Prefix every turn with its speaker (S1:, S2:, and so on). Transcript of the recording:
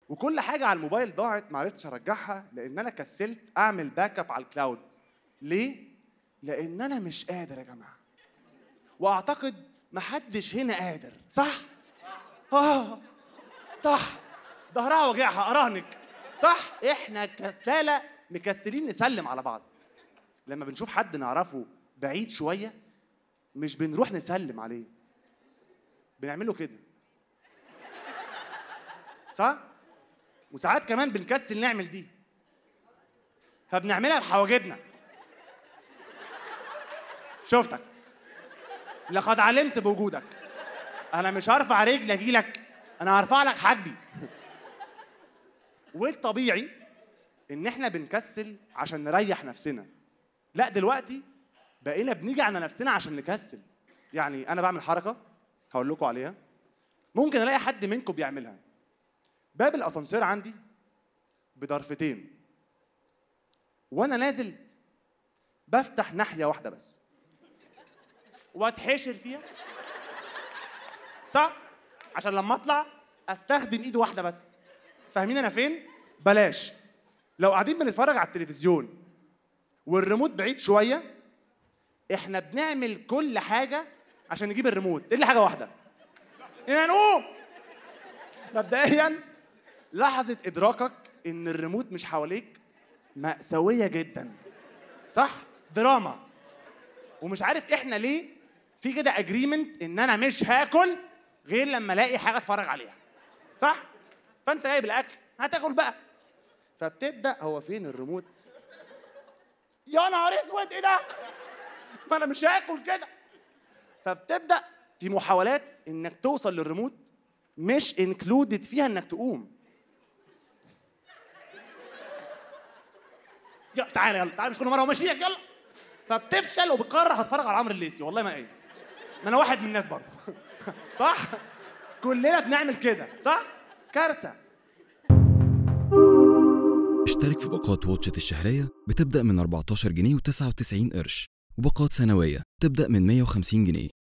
S1: وكل حاجه على الموبايل ضاعت ما عرفتش ارجعها لان انا كسلت اعمل باك اب على الكلاود ليه لان انا مش قادر يا جماعه واعتقد محدش هنا قادر صح اه صح ظهرها وجعها اراهنك صح احنا كسالى مكسلين نسلم على بعض لما بنشوف حد نعرفه بعيد شويه مش بنروح نسلم عليه بنعمله كده صح وساعات كمان بنكسل نعمل دي فبنعملها بحواجبنا شفتك لقد علمت بوجودك انا مش هرفع رجلي اجيلك انا هرفع لك حاجبي والطبيعي ان احنا بنكسل عشان نريح نفسنا لا دلوقتي بقينا بنيجي على نفسنا عشان نكسل يعني انا بعمل حركه هقول لكم عليها ممكن الاقي حد منكم بيعملها باب الاسانسير عندي بضرفتين وانا نازل بفتح ناحيه واحده بس واتحشر فيها صح عشان لما اطلع استخدم ايد واحده بس فاهمين انا فين بلاش لو قاعدين بنتفرج على التلفزيون والريموت بعيد شويه احنا بنعمل كل حاجه عشان نجيب الريموت الا حاجه واحده ان نقوم مبدئيا لحظه ادراكك ان الريموت مش حواليك مأساويه جدا صح دراما ومش عارف احنا ليه في كده اجريمنت ان انا مش هاكل غير لما الاقي حاجه اتفرج عليها صح فانت جايب الاكل هتاكل بقى فبتبدا هو فين الريموت يا نهار اسود ايه ده ما انا مش هاكل كده فبتبدا في محاولات انك توصل للريموت مش انكلودد فيها انك تقوم يلا تعالى يلا تعالى مش كل مره وماشيك يلا فبتفشل وبتقرر هتفرج على عمرو الليثي والله ما ايه ما انا واحد من الناس برضه صح كلنا بنعمل كده صح كارثه
S2: اشترك في باقات واتشت الشهرية بتبدأ من 14 جنيه و99 قرش وباقات سنوية تبدأ من 150 جنيه